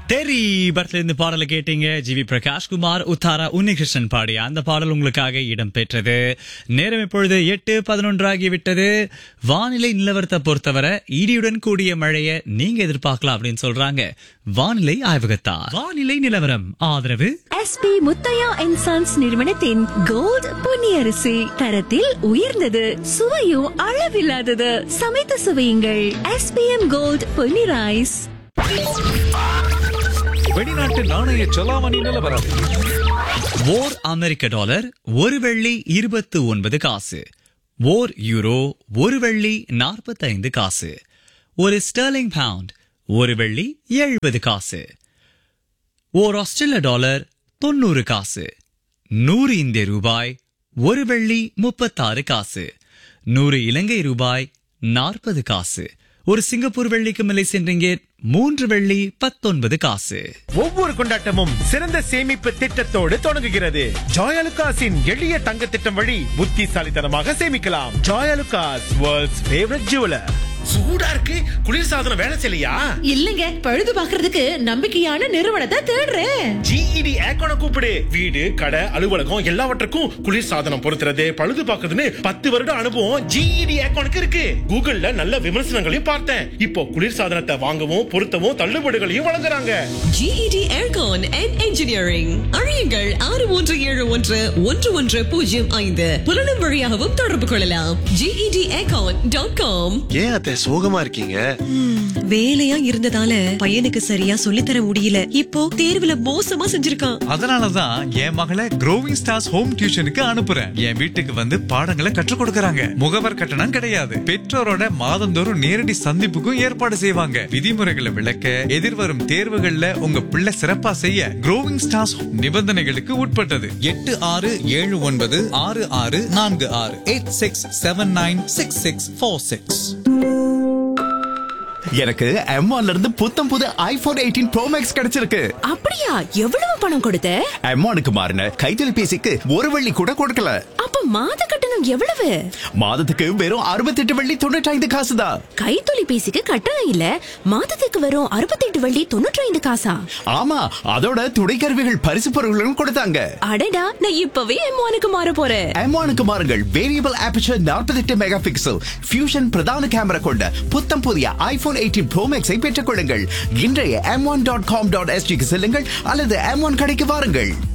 தெரி படத்துல இருந்து பாடலை கேட்டீங்க ஜிவி பிரகாஷ் குமார் உத்தாரா உன்னிகிருஷ்ணன் பாடிய அந்த பாடல் உங்களுக்காக இடம் பெற்றது நேரம் இப்பொழுது எட்டு பதினொன்று ஆகிவிட்டது வானிலை நிலவரத்தை பொறுத்தவரை இடியுடன் கூடிய மழையை நீங்க எதிர்பார்க்கலாம் அப்படின்னு சொல்றாங்க வானிலை ஆய்வகத்தார் வானிலை நிலவரம் ஆதரவு எஸ்பி முத்தையா அண்ட் சன்ஸ் நிறுவனத்தின் கோல்ட் பொன்னியரிசி தரத்தில் உயர்ந்தது சுவையும் அளவில்லாதது சமைத்து சுவையுங்கள் எஸ்பிஎம் கோல்ட் பொன்னி ரைஸ் வெளிநாட்டு நாணய செலாவணி நிலவரம் ஓர் அமெரிக்க டாலர் ஒரு வெள்ளி இருபத்து ஒன்பது காசு ஓர் யூரோ ஒரு வெள்ளி நாற்பத்தைந்து காசு ஒரு ஸ்டெர்லிங் பவுண்ட் ஒரு வெள்ளி எழுபது காசு ஓர் ஆஸ்திரேலிய டாலர் தொண்ணூறு காசு நூறு இந்திய ரூபாய் ஒரு வெள்ளி முப்பத்தாறு காசு நூறு இலங்கை ரூபாய் நாற்பது காசு ஒரு சிங்கப்பூர் வெள்ளிக்கு மலேசியன் ரிங்கெட் மூன்று வெள்ளி பத்தொன்பது காசு ஒவ்வொரு கொண்டாட்டமும் சிறந்த சேமிப்பு திட்டத்தோடு தொடங்குகிறது ஜாயலுகாஸின் எளிய தங்க திட்டம் வழி புத்திசாலித்தனமாக சேமிக்கலாம் ஜாயலுகாஸ் வேர்ல்ட்ஸ் ஃபேவரட் ஜுவலர் சூடா இருக்கு குளிர்சாதனம் வேலை செய்யலையா இல்லங்க பழுது பாக்குறதுக்கு நம்பிக்கையான நிறுவனத்தை தேடுறேன் ஜிஇடி ஏக்கோன கூப்பிடு வீடு கடை அலுவலகம் எல்லாவற்றுக்கும் குளிர்சாதனம் பொருத்துறது பழுது பார்க்கறதுன்னு பத்து வருட அனுபவம் ஜிஇடி ஏக்கோனுக்கு இருக்கு கூகுள்ல நல்ல விமர்சனங்களையும் பார்த்தேன் இப்போ குளிர்சாதனத்தை வாங்கவும் பொருத்தவும் தள்ளுபடிகளையும் வழங்குறாங்க GED Aircon and Engineering அழியுங்கள் ஆறு ஒன்று ஏழு ஒன்று ஒன்று ஒன்று பூஜ்ஜியம் ஐந்து புலனும் வழியாகவும் தொடர்பு கொள்ளலாம் GED Aircon டாட் காம் ஏன் அத்தை சோகமா இருக்கீங்க வேலையா இருந்ததால பையனுக்கு சரியா சொல்லித்தர முடியல இப்போ தேர்வுல மோசமா செஞ்சிருக்கான் அதனாலதான் என் மகளை க்ரோவிங் ஸ்டார்ஸ் ஹோம் டியூஷனுக்கு அனுப்புறேன் என் வீட்டுக்கு வந்து பாடங்களை கற்றுக் கொடுக்கறாங்க முகவர் கட்டணம் கிடையாது பெற்றோரோட மாதந்தோறும் நேரடி சந்திப்புக்கும் ஏற்பாடு செய்வாங்க விதிமுறைகளை விளக்க எதிர்வரும் தேர்வுகள்ல உங்க பிள்ளை சிறப்பா செய்ய க்ரோவிங் ஸ்டார்ஸ் நிபந்தனைகளுக்கு உட்பட்டது எட்டு ஆறு ஏழு ஒன்பது ஆறு ஆறு நான்கு ஆறு eight six seven nine six six four six எனக்கு M1ல இருந்து புத்தம் புது ஐபோன் எயிட்டீன் ப்ரோ மேக்ஸ் கிடைச்சிருக்கு அப்படியா எவ்வளவு பணம் கொடுத்த M1க்கு மாறின கைத்தொலைபேசிக்கு ஒரு வெள்ளி கூட கொடுக்கல அப்ப மாத கட்டணம் எவ்வளவு மாதத்துக்கு வெறும் அறுபத்தெட்டு வெள்ளி தொண்ணூற்றி ஐந்து காசு தான் கைத்தொலைபேசிக்கு கட்டணம் இல்ல மாதத்துக்கு வரும் அறுபத்தெட்டு வள்ளி தொண்ணூற்றி ஐந்து காசா ஆமா அதோட துணைக்கருவிகள் பரிசு பொருட்களும் கொடுத்தாங்க அடடா நான் இப்பவே எம்மானுக்கு மாற போறேன் M1க்கு மாறுங்கள் variable aperture 48 megapixel fusion பிரதான கேமரா கொண்ட புத்தம் புதிய ஐபோன் எயிட்டீன் ப்ரோ மேக்ஸை பெற்றுக் கொள்ளுங்கள் இன்றைய M one dot com dot எஸ்டிக்கு செல்லுங்கள் அல்லது எம் ஒன் கடைக்கு வாருங்கள்